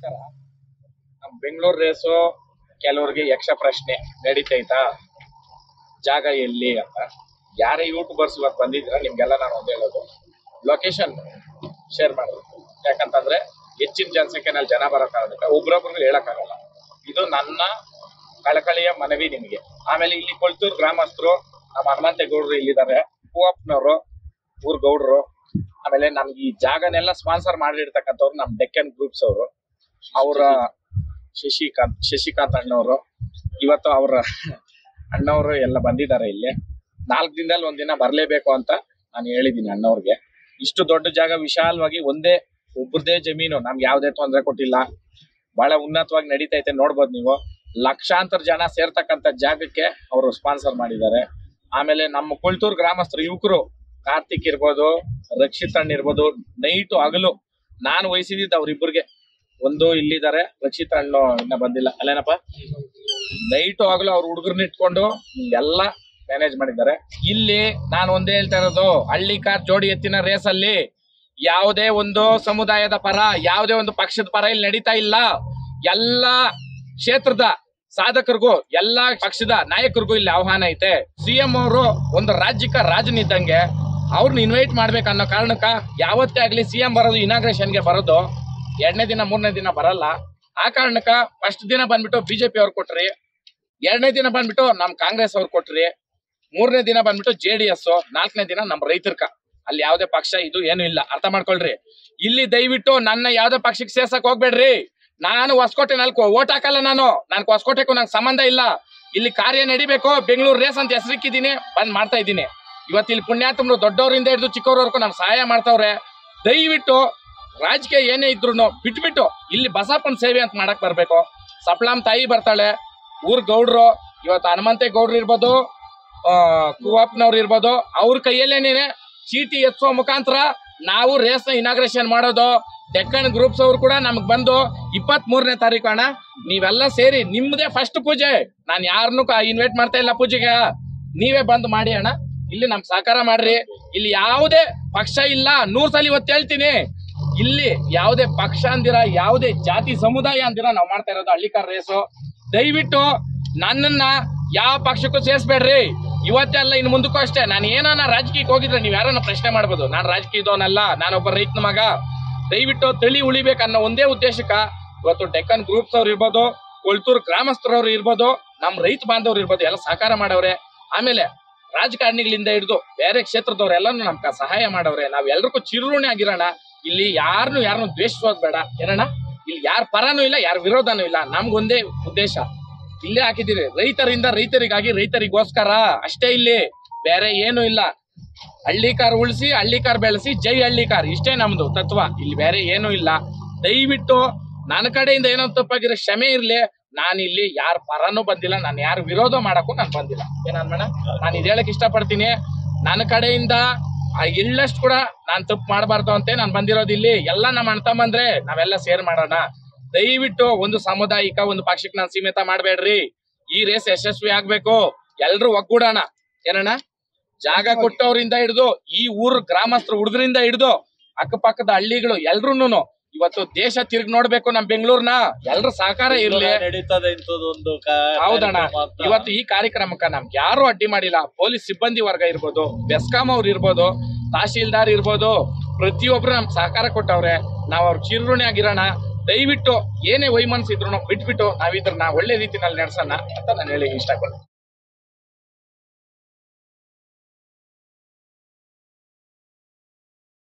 ನಮಸ್ಕಾರ ನಮ್ ಬೆಂಗಳೂರು ರೇಸು ಕೆಲವ್ರಿಗೆ ಯಕ್ಷ ಪ್ರಶ್ನೆ ನಡೀತೈತಾ ಜಾಗ ಎಲ್ಲಿ ಅಂತ ಯಾರೇ ಯೂಟ್ಯೂಬರ್ಸ್ ಇವತ್ತು ಬಂದಿದ್ರೆ ನಿಮ್ಗೆಲ್ಲ ನಾನು ಒಂದೇ ಹೇಳೋದು ಲೊಕೇಶನ್ ಶೇರ್ ಮಾಡೋದು ಯಾಕಂತಂದ್ರೆ ಹೆಚ್ಚಿನ ಜನಸಂಖ್ಯೆನಲ್ಲಿ ಜನ ಬರೋ ಕಾರಣಕ್ಕೆ ಒಬ್ರೊಬ್ರಿಗೆ ಹೇಳಕ್ಕಾಗಲ್ಲ ಇದು ನನ್ನ ಕಳಕಳಿಯ ಮನವಿ ನಿಮಗೆ ಆಮೇಲೆ ಇಲ್ಲಿ ಕೊಳ್ತೂರು ಗ್ರಾಮಸ್ಥರು ನಮ್ಮ ಹನುಮಂತೇಗೌಡರು ಇಲ್ಲಿದ್ದಾರೆ ಹೂವಪ್ಪನವರು ಊರ್ ಗೌಡ್ರು ಆಮೇಲೆ ನಮ್ಗೆ ಈ ಜಾಗನೆಲ್ಲ ಸ್ಪಾನ್ಸರ್ ಮಾಡಿರ್ತಕ್ಕಂಥವ್ರು ನಮ್ ಡೆಕ್ಕನ್ ಗ್ರೂಪ್ಸ್ ಅವರು ಅವರ ಶಶಿಕಾಂತ್ ಶಶಿಕಾಂತ್ ಅಣ್ಣವರು ಇವತ್ತು ಅವರ ಅಣ್ಣವರು ಎಲ್ಲ ಬಂದಿದ್ದಾರೆ ಇಲ್ಲಿ ನಾಲ್ಕು ದಿನದಲ್ಲಿ ಒಂದಿನ ಬರ್ಲೇಬೇಕು ಅಂತ ನಾನು ಹೇಳಿದ್ದೀನಿ ಅಣ್ಣವ್ರಿಗೆ ಇಷ್ಟು ದೊಡ್ಡ ಜಾಗ ವಿಶಾಲವಾಗಿ ಒಂದೇ ಒಬ್ರದೇ ಜಮೀನು ನಮ್ಗೆ ಯಾವುದೇ ತೊಂದರೆ ಕೊಟ್ಟಿಲ್ಲ ಬಹಳ ಉನ್ನತವಾಗಿ ನಡೀತೈತೆ ನೋಡ್ಬೋದು ನೀವು ಲಕ್ಷಾಂತರ ಜನ ಸೇರ್ತಕ್ಕಂಥ ಜಾಗಕ್ಕೆ ಅವರು ಸ್ಪಾನ್ಸರ್ ಮಾಡಿದ್ದಾರೆ ಆಮೇಲೆ ನಮ್ಮ ಕುಳ್ತೂರು ಗ್ರಾಮಸ್ಥರು ಯುವಕರು ಕಾರ್ತಿಕ್ ಇರ್ಬೋದು ರಕ್ಷಿತ್ ಅಣ್ಣ ಇರ್ಬೋದು ನೈಟು ಹಗಲು ನಾನು ವಹಿಸಿದ್ದು ಅವ್ರಿಬ್ರಿಗೆ ಒಂದು ಇಲ್ಲಿದ್ದಾರೆ ರಕ್ಷಿತ್ ಅಣ್ಣ ಇನ್ನ ಬಂದಿಲ್ಲ ಅಲ್ಲೇನಪ್ಪ ನೈಟು ಹಗಲು ಅವ್ರ ಹುಡುಗರ್ನ ಇಟ್ಕೊಂಡು ಎಲ್ಲ ಮ್ಯಾನೇಜ್ ಮಾಡಿದ್ದಾರೆ ಇಲ್ಲಿ ನಾನು ಒಂದೇ ಹೇಳ್ತಾ ಇರೋದು ಹಳ್ಳಿ ಕಾರ್ ಜೋಡಿ ಎತ್ತಿನ ರೇಸ್ ಅಲ್ಲಿ ಯಾವುದೇ ಒಂದು ಸಮುದಾಯದ ಪರ ಯಾವುದೇ ಒಂದು ಪಕ್ಷದ ಪರ ಇಲ್ಲಿ ನಡೀತಾ ಇಲ್ಲ ಎಲ್ಲಾ ಕ್ಷೇತ್ರದ ಸಾಧಕರಿಗೂ ಎಲ್ಲಾ ಪಕ್ಷದ ನಾಯಕರಿಗೂ ಇಲ್ಲಿ ಆಹ್ವಾನ ಐತೆ ಸಿಎಂ ಅವರು ಒಂದು ರಾಜ್ಯಕ್ಕ ರಾಜನಿದ್ದಂಗೆ ಅವ್ರನ್ನ ಇನ್ವೈಟ್ ಮಾಡ್ಬೇಕು ಅನ್ನೋ ಕಾರಣಕ್ಕ ಯಾವತ್ತೇ ಆಗ್ಲಿ ಸಿಎಂ ಬರೋದು ಇನಾಗ್ರೇಷನ್ಗೆ ಬರೋದು ಎರಡನೇ ದಿನ ಮೂರನೇ ದಿನ ಬರಲ್ಲ ಆ ಕಾರಣಕ್ಕ ಫಸ್ಟ್ ದಿನ ಬಂದ್ಬಿಟ್ಟು ಬಿಜೆಪಿ ಅವ್ರು ಕೊಟ್ರಿ ಎರಡನೇ ದಿನ ಬಂದ್ಬಿಟ್ಟು ನಮ್ ಕಾಂಗ್ರೆಸ್ ಅವ್ರು ಕೊಟ್ರಿ ಮೂರನೇ ದಿನ ಬಂದ್ಬಿಟ್ಟು ಜೆ ಡಿ ಎಸ್ ನಾಲ್ಕನೇ ದಿನ ನಮ್ ರೈತರ್ಕ ಅಲ್ಲಿ ಯಾವ್ದೇ ಪಕ್ಷ ಇದು ಏನು ಇಲ್ಲ ಅರ್ಥ ಮಾಡ್ಕೊಳ್ರಿ ಇಲ್ಲಿ ದಯವಿಟ್ಟು ನನ್ನ ಯಾವ್ದೇ ಪಕ್ಷಕ್ಕೆ ಸೇರ್ಸಕ್ ಹೋಗ್ಬೇಡ್ರಿ ನಾನು ಹೊಸಕೋಟೆ ನಾಲ್ಕು ಓಟ್ ಹಾಕಲ್ಲ ನಾನು ನಾನು ಹೊಸಕೋಟೆಗೂ ನಂಗೆ ಸಂಬಂಧ ಇಲ್ಲ ಇಲ್ಲಿ ಕಾರ್ಯ ನಡಿಬೇಕು ಬೆಂಗಳೂರು ರೇಸ್ ಅಂತ ಹೆಸರಿಕ್ಕಿದ್ದೀನಿ ಬಂದ್ ಮಾಡ್ತಾ ಇದ್ದೀನಿ ಇವತ್ತು ಇಲ್ಲಿ ಪುಣ್ಯಾತ್ಮರು ದೊಡ್ಡವರಿಂದ ಹಿಡಿದು ಚಿಕ್ಕವರವರೆಗೂ ನಮ್ಗೆ ಸಹಾಯ ಮಾಡ್ತಾವ್ರೆ ದಯವಿಟ್ಟು ರಾಜಕೀಯ ಏನೇ ಇದ್ರು ಬಿಟ್ಬಿಟ್ಟು ಇಲ್ಲಿ ಬಸಪ್ಪನ ಸೇವೆ ಅಂತ ಮಾಡಕ್ ಬರ್ಬೇಕು ಸಪ್ಲಾಮ್ ತಾಯಿ ಬರ್ತಾಳೆ ಊರ್ ಗೌಡ್ರು ಇವತ್ತು ಹನುಮಂತೆ ಗೌಡ್ರು ಇರ್ಬೋದು ಆ, ಕುವಪ್ಪನವ್ರು ಇರ್ಬೋದು ಅವ್ರ ಕೈಯಲ್ಲೇನೇನೆ ಚೀಟಿ ಎತ್ತುವ ಮುಖಾಂತರ ನಾವು ರೇಸ್ ನ ಇನಾಗ್ರೇಷನ್ ಮಾಡೋದು ಡೆಕ್ಕನ್ ಗ್ರೂಪ್ಸ್ ಅವ್ರು ಕೂಡ ನಮಗ್ ಬಂದು ಇಪ್ಪತ್ತ್ ಮೂರನೇ ತಾರೀಕು ಅಣ್ಣ ನೀವೆಲ್ಲ ಸೇರಿ ನಿಮ್ದೇ ಫಸ್ಟ್ ಪೂಜೆ ನಾನ್ ಯಾರನ್ನು ಇನ್ವೈಟ್ ಮಾಡ್ತಾ ಇಲ್ಲ ಪೂಜೆಗೆ ನೀವೇ ಬಂದು ಮಾಡಿ ಅಣ್ಣ ಇಲ್ಲಿ ನಮ್ಗೆ ಸಹಕಾರ ಮಾಡ್ರಿ ಇಲ್ಲಿ ಯಾವುದೇ ಪಕ್ಷ ಇಲ್ಲ ನೂರ್ ಸಲ ಇವತ್ತು ಹೇಳ್ತೀನಿ ಇಲ್ಲಿ ಯಾವುದೇ ಪಕ್ಷ ಅಂದಿರ ಯಾವುದೇ ಜಾತಿ ಸಮುದಾಯ ಅಂದಿರ ನಾವ್ ಮಾಡ್ತಾ ಇರೋದು ಹಳ್ಳಿಕಾರ್ ರೇಸು ದಯವಿಟ್ಟು ನನ್ನನ್ನ ಯಾವ ಪಕ್ಷಕ್ಕೂ ಸೇರಿಸ್ಬೇಡ್ರಿ ಇವತ್ತೆಲ್ಲ ಇನ್ನು ಮುಂದಕ್ಕೂ ಅಷ್ಟೇ ನಾನು ಏನಾನ ರಾಜಕೀಯಕ್ಕೆ ಹೋಗಿದ್ರೆ ನೀವ್ ಯಾರನ್ನ ಪ್ರಶ್ನೆ ಮಾಡ್ಬೋದು ನಾನು ರಾಜಕೀಯದವನಲ್ಲ ನಾನೊಬ್ಬ ರೈತನ ಮಗ ದಯವಿಟ್ಟು ತಳಿ ಉಳಿಬೇಕನ್ನೋ ಒಂದೇ ಉದ್ದೇಶಕ್ಕ ಇವತ್ತು ಡೆಕ್ಕನ್ ಗ್ರೂಪ್ಸ್ ಅವ್ರು ಇರ್ಬೋದು ಕೊಳ್ತೂರು ಗ್ರಾಮಸ್ಥರವ್ರು ಇರ್ಬೋದು ನಮ್ ರೈತ ಬಾಂಧವ್ರು ಇರ್ಬೋದು ಎಲ್ಲ ಸಹಕಾರ ಮಾಡವ್ರೆ ಆಮೇಲೆ ರಾಜಕಾರಣಿಗಳಿಂದ ಹಿಡಿದು ಬೇರೆ ಕ್ಷೇತ್ರದವ್ರೆಲ್ಲಾನು ನಮ್ಗೆ ಸಹಾಯ ಮಾಡವ್ರೆ ನಾವ್ ಎಲ್ರಿಗೂ ಚಿರುಣಿ ಆಗಿರೋಣ ಇಲ್ಲಿ ಯಾರನ್ನು ಯಾರನ್ನು ದ್ವೇಷಿಸೋದ್ ಬೇಡ ಏನಣ್ಣ ಇಲ್ಲಿ ಯಾರ ಪರನೂ ಇಲ್ಲ ಯಾರ ವಿರೋಧನೂ ಇಲ್ಲ ನಮ್ಗೊಂದೇ ಉದ್ದೇಶ ಇಲ್ಲೇ ಹಾಕಿದ್ದೀರಿ ರೈತರಿಂದ ರೈತರಿಗಾಗಿ ರೈತರಿಗೋಸ್ಕರ ಅಷ್ಟೇ ಇಲ್ಲಿ ಬೇರೆ ಏನು ಇಲ್ಲ ಹಳ್ಳಿಕಾರ್ ಉಳಿಸಿ ಹಳ್ಳಿಕಾರ್ ಬೆಳೆಸಿ ಜೈ ಹಳ್ಳಿಕಾರ್ ಇಷ್ಟೇ ನಮ್ದು ತತ್ವ ಇಲ್ಲಿ ಬೇರೆ ಏನು ಇಲ್ಲ ದಯವಿಟ್ಟು ನನ್ನ ಕಡೆಯಿಂದ ಏನೋ ತಪ್ಪಾಗಿರೋ ಕ್ಷಮೆ ಇರ್ಲಿ ನಾನು ಇಲ್ಲಿ ಯಾರ ಪರನೂ ಬಂದಿಲ್ಲ ನಾನು ಯಾರು ವಿರೋಧ ಮಾಡಕ್ಕೂ ನಾನು ಬಂದಿಲ್ಲ ಏನನ್ಮಣ ನಾನು ಇದು ಹೇಳಕ್ ಇಷ್ಟಪಡ್ತೀನಿ ನನ್ನ ಕಡೆಯಿಂದ ಆ ಇಳ್ಳಷ್ಟು ಕೂಡ ನಾನ್ ತಪ್ಪು ಮಾಡಬಾರ್ದು ಅಂತ ನಾನು ಬಂದಿರೋದು ಇಲ್ಲಿ ಎಲ್ಲ ನಮ್ಮ ಅಣ್ಣ ತಮ್ಮಂದ್ರೆ ನಾವೆಲ್ಲ ಸೇರ್ ಮಾಡೋಣ ದಯವಿಟ್ಟು ಒಂದು ಸಾಮುದಾಯಿಕ ಒಂದು ಪಕ್ಷಕ್ಕೆ ನಾನು ಸೀಮಿತ ಮಾಡಬೇಡ್ರಿ ಈ ರೇಸ್ ಯಶಸ್ವಿ ಆಗ್ಬೇಕು ಎಲ್ರು ಒಗ್ಗೂಡೋಣ ಏನಣ್ಣ ಜಾಗ ಕೊಟ್ಟವರಿಂದ ಹಿಡಿದು ಈ ಊರ್ ಗ್ರಾಮಸ್ಥರು ಹುಡುಗರಿಂದ ಹಿಡಿದು ಅಕ್ಕಪಕ್ಕದ ಹಳ್ಳಿಗಳು ಎಲ್ರುನು ಇವತ್ತು ದೇಶ ತಿರುಗಿ ನೋಡ್ಬೇಕು ನಮ್ ಬೆಂಗಳೂರ್ನ ಎಲ್ರ ಸಹಕಾರ ಇರ್ಲಿ ನಡೀತದೆ ಇಂಥದ್ದೊಂದು ಹೌದಣ್ಣ ಇವತ್ತು ಈ ಕಾರ್ಯಕ್ರಮಕ್ಕ ನಮ್ಗೆ ಯಾರು ಅಡ್ಡಿ ಮಾಡಿಲ್ಲ ಪೊಲೀಸ್ ಸಿಬ್ಬಂದಿ ವರ್ಗ ಇರ್ಬೋದು ಬೆಸ್ಕಾಂ ಅವ್ರು ಇರ್ಬೋದು ತಹಶೀಲ್ದಾರ್ ಇರ್ಬೋದು ಪ್ರತಿಯೊಬ್ರು ನಮ್ಗೆ ಸಹಕಾರ ಕೊಟ್ಟವ್ರೆ ನಾವ್ ಅವ್ರ ಚಿರುಣಿ ಆಗಿರೋಣ ದಯವಿಟ್ಟು ಏನೇ ವೈಮನಸ್ ಇದ್ರು ಬಿಟ್ಬಿಟ್ಟು ನಾವಿದ್ರನ್ನ ಒಳ್ಳೆ ರೀತಿನಲ್ಲಿ ನಡೆಸೋಣ ಅಂತ ನಾನು ಹೇಳಿ ಇಷ್ಟಪಡ್ತೀನಿ